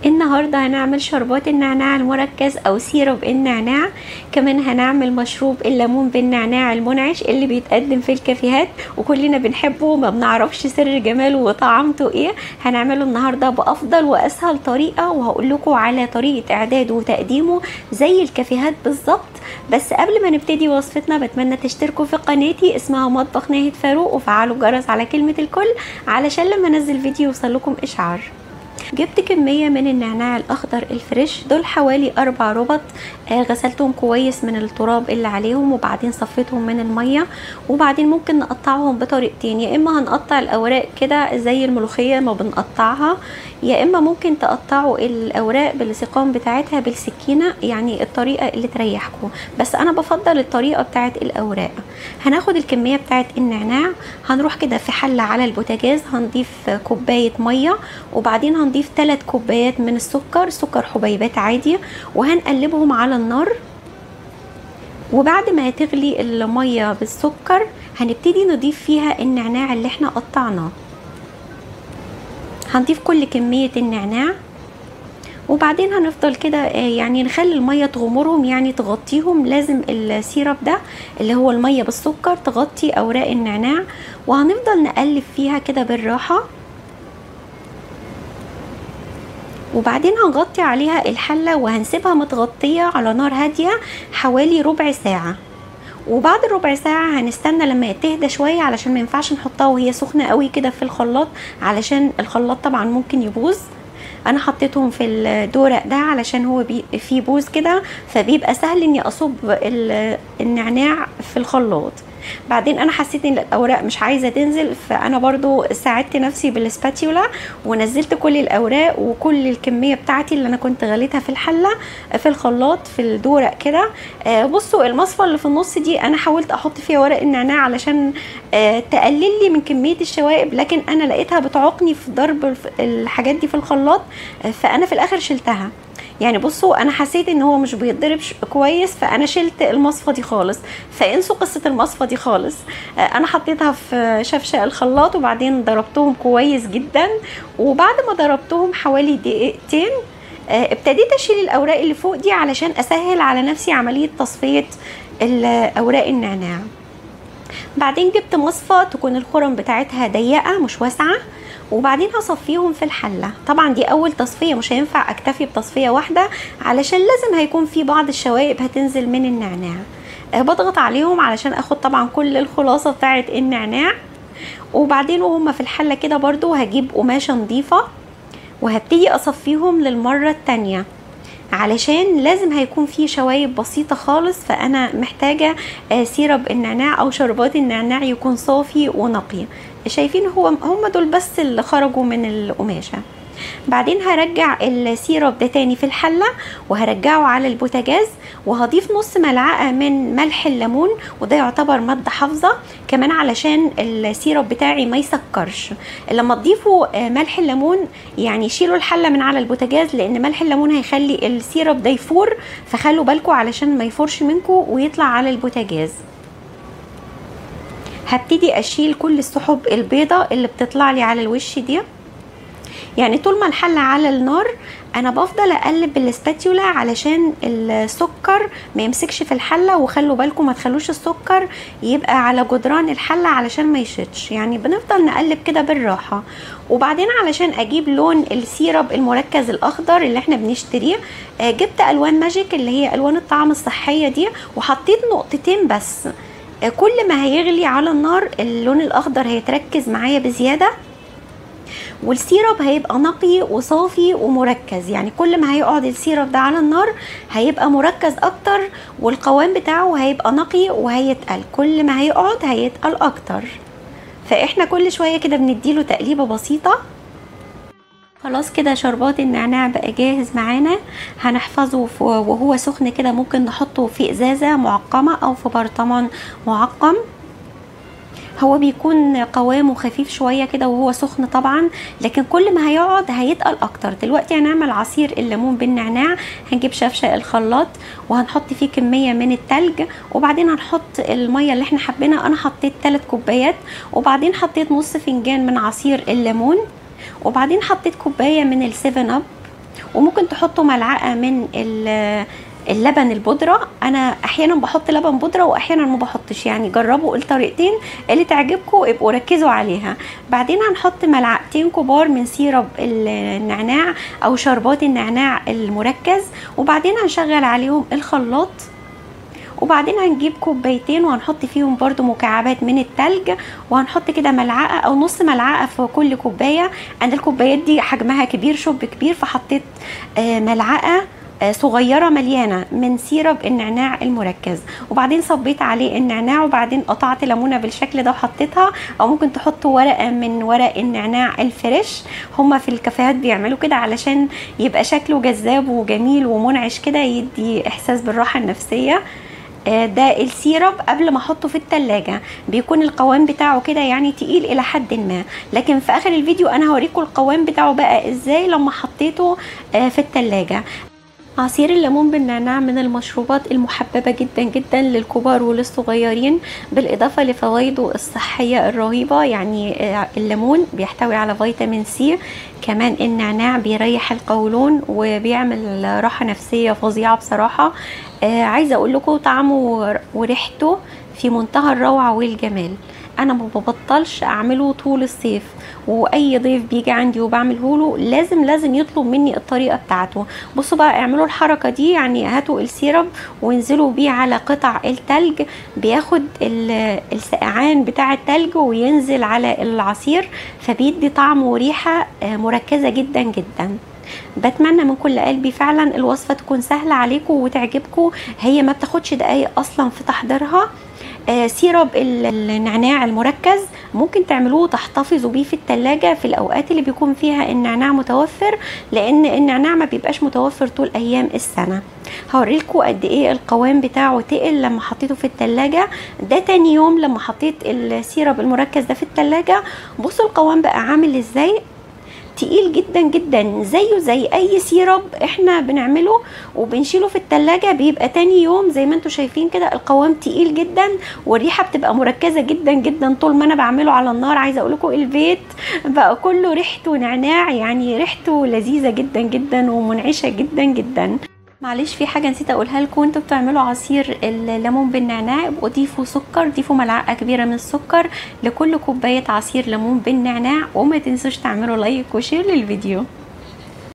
النهارده هنعمل شربات النعناع المركز او سيرب النعناع كمان هنعمل مشروب الليمون بالنعناع المنعش اللي بيتقدم في الكافيهات وكلنا بنحبه وما بنعرفش سر جماله وطعمته ايه هنعمله النهارده بافضل واسهل طريقه وهقول لكم على طريقه اعداده وتقديمه زي الكافيهات بالظبط بس قبل ما نبتدي وصفتنا بتمنى تشتركوا في قناتي اسمها مطبخ ناهد فاروق وفعلوا الجرس على كلمه الكل علشان لما انزل فيديو يوصلكم اشعار جبت كمية من النعناع الأخضر الفريش دول حوالي أربع ربط آه غسلتهم كويس من التراب اللي عليهم وبعدين صفيتهم من المية وبعدين ممكن نقطعهم بطريقتين يا إما هنقطع الأوراق كده زي الملوخية ما بنقطعها يا إما ممكن تقطعوا الأوراق بالسقام بتاعتها بالسكينة يعني الطريقة اللي تريحكم بس أنا بفضل الطريقة بتاعت الأوراق هناخد الكمية بتاعت النعناع هنروح كده في حلة على البوتاجاز هنضيف كوباية مية وبعدين هنضيف 3 كوبايات من السكر سكر حبيبات عادي وهنقلبهم على النار وبعد ما تغلي المية بالسكر هنبتدي نضيف فيها النعناع اللي احنا قطعناه هنضيف كل كمية النعناع وبعدين هنفضل كده يعني نخلي المية تغمرهم يعني تغطيهم لازم السيرب ده اللي هو المية بالسكر تغطي اوراق النعناع وهنفضل نقلب فيها كده بالراحة وبعدين هنغطي عليها الحلة وهنسيبها متغطية على نار هادية حوالي ربع ساعة وبعد ربع ساعة هنستنى لما تهدى شوية علشان ما ينفعش نحطها وهي سخنة قوي كده في الخلاط علشان الخلاط طبعا ممكن يبوظ انا حطيتهم في الدورق ده علشان هو بي فيه بوز كده فبيبقى سهل اني اصب النعناع في الخلاط بعدين انا حسيت ان الاوراق مش عايزه تنزل فانا برضو ساعدت نفسي بالسباتيولا ونزلت كل الاوراق وكل الكميه بتاعتي اللي انا كنت غليتها في الحله في الخلاط في الدورق كده بصوا المصفى اللي في النص دي انا حاولت احط فيها ورق النعناع علشان تقلل لي من كميه الشوائب لكن انا لقيتها بتعوقني في ضرب الحاجات دي في الخلاط فانا في الاخر شلتها يعني بصوا انا حسيت ان هو مش بيتضرب كويس فانا شلت المصفى دي خالص فانسوا قصه المصفى دي خالص انا حطيتها في شفشق الخلاط وبعدين ضربتهم كويس جدا وبعد ما ضربتهم حوالي دقيقتين ابتديت اشيل الاوراق اللي فوق دي علشان اسهل على نفسي عمليه تصفيه اوراق النعناع بعدين جبت مصفى تكون الخرم بتاعتها ضيقه مش واسعه وبعدين هصفيهم في الحله طبعا دي اول تصفيه مش هينفع اكتفي بتصفيه واحده علشان لازم هيكون في بعض الشوائب هتنزل من النعناع أه بضغط عليهم علشان اخد طبعا كل الخلاصه بتاعه النعناع وبعدين وهم في الحله كده برضو هجيب قماشه نظيفه وهبتدي اصفيهم للمره التانيه علشان لازم هيكون في شوايب بسيطة خالص فأنا محتاجة سيرب النعناع أو شربات النعناع يكون صافي ونقي شايفين هو هم دول بس اللي خرجوا من القماشة بعدين هرجع السيرب ده تاني في الحلة وهرجعه على البوتاجاز وهضيف نص ملعقة من ملح الليمون وده يعتبر مادة حافظة كمان علشان السيرب بتاعي ما يسكرش لما تضيفوا ملح الليمون يعني شيلوا الحلة من على البوتاجاز لان ملح الليمون هيخلي السيرب ده يفور فخلوا بالكم علشان ما يفورش منكم ويطلع على البوتاجاز هبتدي اشيل كل السحب البيضة اللي بتطلع لي على الوش دي يعني طول ما الحلة على النار انا بفضل اقلب بالسباتيولا علشان السكر ما يمسكش في الحلة وخلوا بالكم ما تخلوش السكر يبقى على جدران الحلة علشان ما يشتش يعني بنفضل نقلب كده بالراحة وبعدين علشان اجيب لون السيرب المركز الاخضر اللي احنا بنشتريه جبت الوان ماجيك اللي هي الوان الطعام الصحية دي وحطيت نقطتين بس كل ما هيغلي على النار اللون الاخضر هيتركز معايا بزياده والسيرب هيبقى نقي وصافي ومركز يعني كل ما هيقعد السيرب ده على النار هيبقى مركز اكتر والقوام بتاعه هيبقى نقي وهيتقل كل ما هيقعد هيتقل اكتر فاحنا كل شويه كده بنديله تقليبه بسيطه خلاص كده شربات النعناع بقى جاهز معانا هنحفظه وهو سخن كده ممكن نحطه في ازازه معقمه او في برطمان معقم هو بيكون قوامه خفيف شوية كده وهو سخن طبعا لكن كل ما هيقعد هيتقل اكتر دلوقتي هنعمل عصير الليمون بالنعناع هنجيب شفشق الخلاط وهنحط فيه كمية من التلج وبعدين هنحط المية اللي احنا حابينها انا حطيت 3 كوبايات وبعدين حطيت نص فنجان من عصير الليمون وبعدين حطيت كوباية من السيفن اب وممكن تحطوا ملعقه من ال- اللبن البودرة انا احيانا بحط لبن بودرة واحيانا ما بحطش يعني جربوا الطريقتين اللي تعجبكم ابقوا ركزوا عليها بعدين هنحط ملعقتين كبار من سيرب النعناع او شربات النعناع المركز وبعدين هنشغل عليهم الخلاط وبعدين هنجيب كوبايتين وهنحط فيهم برضو مكعبات من التلج وهنحط كده ملعقه او نص ملعقه في كل كوبايه انا الكوبايات دي حجمها كبير شوب كبير فحطيت آه، ملعقه آه، صغيره مليانه من سيرب النعناع المركز وبعدين صبيت عليه النعناع وبعدين قطعت ليمونه بالشكل ده وحطيتها او ممكن تحطوا ورقه من ورق النعناع الفريش هما في الكافيهات بيعملوا كده علشان يبقى شكله جذاب وجميل ومنعش كده يدي احساس بالراحه النفسيه آه، ده السيرب قبل ما احطه في التلاجة بيكون القوام بتاعه كده يعني تقيل الى حد ما لكن في اخر الفيديو انا هوريكم القوام بتاعه بقى ازاي لما حطيته آه، في التلاجة عصير الليمون بالنعناع من المشروبات المحببة جدا جدا للكبار وللصغيرين بالإضافة لفوائده الصحية الرهيبة يعني آه، الليمون بيحتوي على فيتامين سي كمان النعناع بيريح القولون وبيعمل راحة نفسية فظيعة بصراحة آه، عايزة أقول لكم طعمه وريحته في منتهى الروعة والجمال انا ما ببطلش اعمله طول الصيف واي ضيف بيجي عندي وبعمله له لازم لازم يطلب مني الطريقه بتاعته بصوا بقى اعملوا الحركه دي يعني هاتوا السيرب وانزلوا بيه على قطع التلج بياخد ال- السقعان بتاع التلج وينزل على العصير فبيدي طعم وريحه آه، مركزه جدا جدا بتمنى من كل قلبي فعلا الوصفه تكون سهله عليكم وتعجبكم هي ما بتاخدش دقايق اصلا في تحضيرها آه، سيرب ال- النعناع المركز ممكن تعملوه تحتفظوا بيه في التلاجة في الأوقات اللي بيكون فيها النعناع متوفر لأن النعناع ما بيبقاش متوفر طول أيام السنة هوريلكم قد ايه القوام بتاعه تقل لما حطيته في التلاجة ده تاني يوم لما حطيت السيرب المركز ده في التلاجة بصوا القوام بقى عامل ازاي تقيل جدا جدا زيه زي اي سيرب احنا بنعمله وبنشيله في التلاجة بيبقى تاني يوم زي ما انتم شايفين كده القوام تقيل جدا والريحة بتبقى مركزة جدا جدا طول ما انا بعمله على النار عايزة اقول لكم البيت بقى كله ريحته نعناع يعني ريحته لذيذة جدا جدا ومنعشة جدا جدا معلش في حاجه نسيت اقولها لكم انتوا بتعملوا عصير الليمون بالنعناع يبقوا ضيفوا سكر ضيفوا ملعقه كبيره من السكر لكل كوبايه عصير ليمون بالنعناع وما تنسوش تعملوا لايك وشير للفيديو